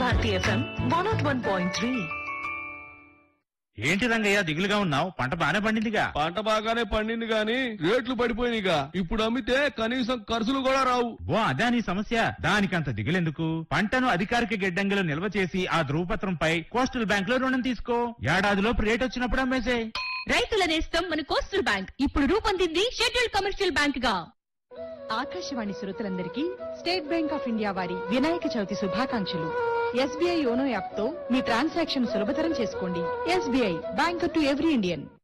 Bharati FM one naught one point three ఏంటి రంగయ్య దిగులుగా ఉన్నావు పంట బానే పండిందిగా పంట బాగానే పండింది గాని రేట్లు పడిపోయినాయిగా ఇప్పుడు అమ్మితే కనీసం ఖర్చులు కూడా రావు ఓ అదా నీ సమస్య దానికంత దిగులెందుకు పంటను అధికారిక గిడ్డంగిలో నిల్వ చేసి ఆ ధృవపత్రంపై కోస్టల్ బ్యాంక్ లో రుణం తీసుకో ఏడాదిలోపు రేట్ వచ్చినప్పుడు అమ్మేసే రైతుల నేస్తం మన కోస్టల్ బ్యాంక్ ఇప్పుడు రూపొందింది షెడ్యూల్డ్ కమర్షియల్ బ్యాంక్ గా ఆకాశవాణి శ్రోతలందరికీ స్టేట్ బ్యాంక్ ఆఫ్ ఇండియా వారి వినాయక చవితి శుభాకాంక్షలు ఎస్బీఐ యోనో యాప్ తో మీ ట్రాన్సాక్షన్ సులభతరం చేసుకోండి SBI bank to every Indian